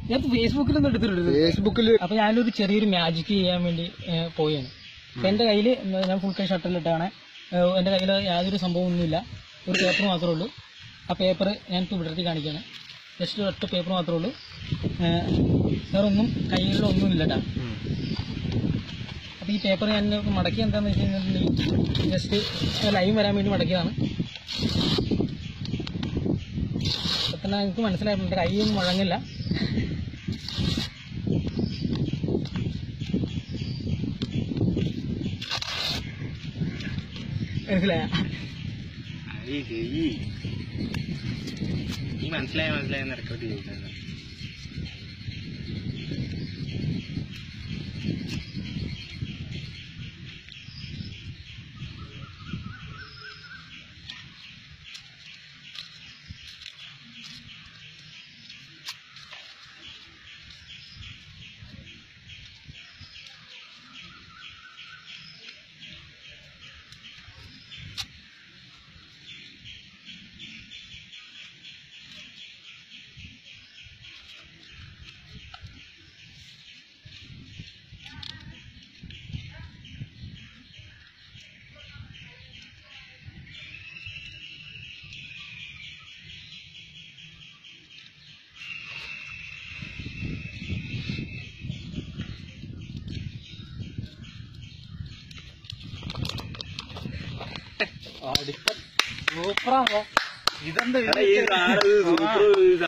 ഞാൻ ഫേസ്ബുക്കിലൊന്നും എടുത്തിട്ടുണ്ട് ഫേസ്ബുക്കിൽ അപ്പൊ ഞാനൊരു ചെറിയൊരു മാജിക് ചെയ്യാൻ വേണ്ടി ഏ, പോയാണ് അപ്പൊ എന്റെ കയ്യിൽ ഞാൻ ഫുൾ കൈ ഷർട്ടിലിട്ടാണ് എന്റെ കയ്യിൽ യാതൊരു സംഭവം ഒന്നുമില്ല ഒരു പേപ്പർ മാത്രമേ ഉള്ളൂ ആ പേപ്പർ ഞാൻ ഇപ്പോൾ വിടർത്തി കാണിക്കുകയാണ് ജസ്റ്റ് ഒറ്റ പേപ്പർ മാത്രമേ ഉള്ളൂ ഏ, വേറെ ഒന്നും കയ്യിലൊന്നും ഇല്ല കേട്ടോ അപ്പൊ ഈ പേപ്പർ ഞാൻ മടക്കി എന്താന്ന് വെച്ച് കഴിഞ്ഞിട്ടുണ്ടെങ്കിൽ ജസ്റ്റ് ലൈവ് വരാൻ വേണ്ടി മടക്കിയതാണ് അപ്പൊ തന്നെ എനിക്ക് മനസ്സിലായിട്ടുണ്ട് എന്റെ കൈയൊന്നും മുഴങ്ങില്ല മനസ്സിലായ ഈ മനസ്സിലായ മനസ്സിലായ റെക്കോർഡ് ചെയ്തിട്ടുണ്ട് സൂപ്പറാ ഇതെന്താ ഈ സാറ് സൂപ്പർ